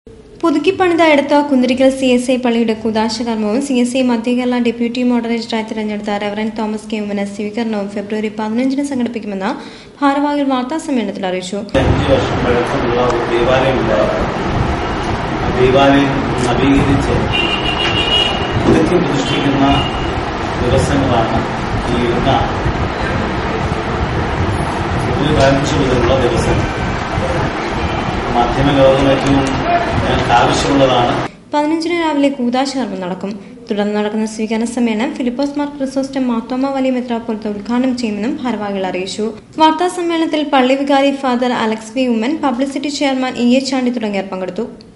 പുതുക്കിപ്പണിത എടുത്ത കുന്തിരിക്കൽ C S I പള്ളിയുടെ കുദാശ കർമ്മവും സി എസ് ഐ മധ്യകേരള ഡെപ്യൂട്ടി മോഡറേറ്ററായി തിരഞ്ഞെടുത്ത റവറൻ തോമസ് കെ ഉമ്മന സ്വീകരണവും ഫെബ്രുവരി പതിനഞ്ചിന് സംഘടിപ്പിക്കുമെന്ന് ഭാരവാഹികൾ വാർത്താ സമ്മേളനത്തിൽ അറിയിച്ചു അഞ്ച് വർഷം പഴക്കമുള്ള ഒരു ദേവാലയം ഉണ്ടായിരുന്നു ആ ദേവാലയം നവീകരിച്ച് പുതുക്കി പ്രതിഷ്ഠിക്കുന്ന ദിവസങ്ങളാണ് ഈ വരുന്ന ഫെബ്രുവരി പതിനഞ്ച് മുതലുള്ള ദിവസങ്ങൾ മാധ്യമ ലോകം ഏറ്റവും ഞങ്ങൾക്ക് ആവശ്യമുള്ളതാണ് പതിനഞ്ചിന് രാവിലെ കൂതാശ കർമ്മം നടക്കും തുടർന്ന് നടക്കുന്ന സ്വീകരണ സമ്മേളനം ഫിലിപ്പോസ് മാർ ക്രിസോസ്റ്റം മാത്തോമ വലിയ മെത്രാപ്പൊലത്ത് ഉദ്ഘാടനം ചെയ്യുമെന്നും ഭാരവാഹികൾ അറിയിച്ചു വാർത്താ സമ്മേളനത്തിൽ പള്ളി വികാരി father Alex V Oommen publicity chairman E A Chandy തുടങ്ങിയവർ പങ്കെടുത്തു